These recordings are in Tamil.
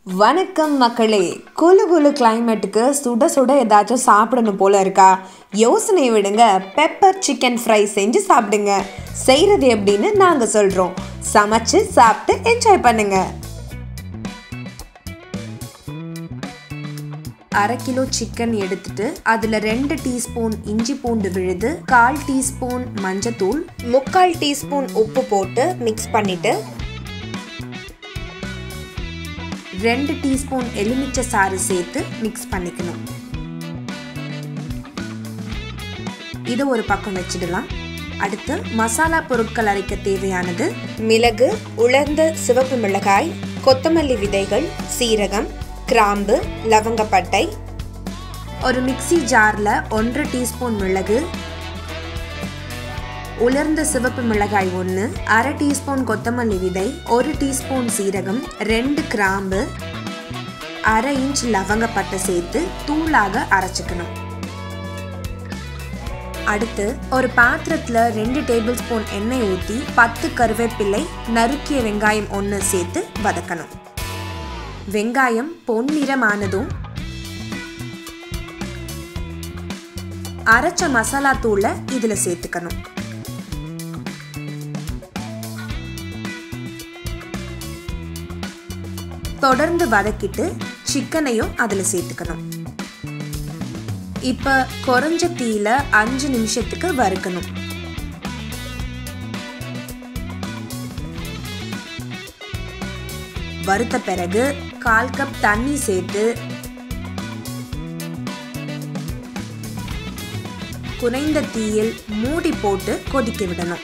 வணக்கம் மக்களே குளு குளு கிளைமேட்டுக்கு சுட சுட ஏதாச்சும் சாப்பிடணும் போல இருக்கா யோசனை விடுங்க பெப்பர் சிக்கன் ஃப்ரை செஞ்சு சாப்பிடுங்க செய்கிறது எப்படின்னு நாங்கள் சொல்கிறோம் சமைச்சு சாப்பிட்டு என்ஜாய் பண்ணுங்க அரை கிலோ சிக்கன் எடுத்துட்டு அதில் ரெண்டு டீஸ்பூன் இஞ்சி பூண்டு விழுது கால் டீஸ்பூன் மஞ்சத்தூள் முக்கால் டீஸ்பூன் உப்பு போட்டு மிக்ஸ் பண்ணிட்டு ரெண்டு டீஸ்பூன் எலுமிச்சை சாறு சேர்த்து மிக்ஸ் பண்ணிக்கணும் இதை ஒரு பக்கம் வச்சிடலாம் அடுத்து மசாலா பொருட்கள் அரைக்க தேவையானது மிளகு உலர்ந்த சிவப்பு மிளகாய் கொத்தமல்லி விதைகள் சீரகம் கிராம்பு லவங்கப்பட்டை ஒரு மிக்சி ஜாரில் ஒன்றரை டீஸ்பூன் மிளகு உலர்ந்த சிவப்பு மிளகாய் ஒன்று அரை டீஸ்பூன் கொத்தமல்லி விதை ஒரு டீஸ்பூன் சீரகம் ரெண்டு கிராம்பு அரை இன்ச் லவங்கப்பட்டை சேர்த்து தூளாக அரைச்சிக்கணும் அடுத்து ஒரு பாத்திரத்தில் ரெண்டு டேபிள் ஸ்பூன் எண்ணெய் ஊற்றி பத்து கருவேப்பிள்ளை நறுக்கிய வெங்காயம் ஒன்று சேர்த்து வதக்கணும் வெங்காயம் பொன்னிறமானதும் அரைச்ச மசாலா தூளை இதில் சேர்த்துக்கணும் தொடர்ந்து வதக்கிட்டு சிக்கனையும் அதில் சேர்த்துக்கணும் இப்போ குறைஞ்ச தீயில அஞ்சு நிமிஷத்துக்கு வறுக்கணும் வறுத்த பிறகு கால் கப் தண்ணி சேர்த்து குறைந்த தீயில் மூடி போட்டு கொதிக்க விடணும்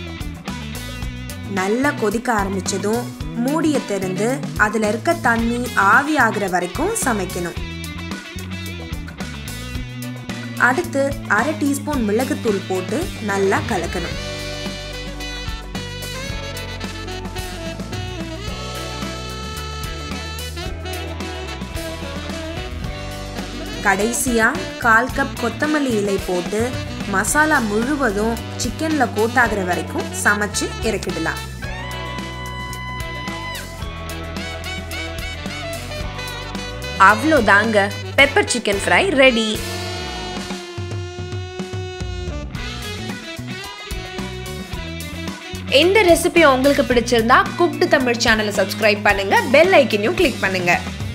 நல்லா கொதிக்க ஆரம்பிச்சதும் மூடியை திறந்து அதில் இருக்க தண்ணி ஆவி ஆகிற வரைக்கும் சமைக்கணும் அடுத்து அரை டீஸ்பூன் மிளகுத்தூள் போட்டு நல்லா கலக்கணும் கடைசியா கால் கப் கொத்தமல்லி இலை போட்டு மசாலா முழுவதும் சிக்கன்ல கோட்டாகிற வரைக்கும் சமைச்சு இறக்கிடலாம் அவ்வளோதாங்க பெப்பர் சிக்கன் ஃப்ரை ரெடி இந்த ரெசிபி உங்களுக்கு பிடிச்சிருந்தா குக்டு தமிழ் சேனலை சப்ஸ்கிரைப் பண்ணுங்க பெல் ஐக்கனையும் கிளிக் பண்ணுங்க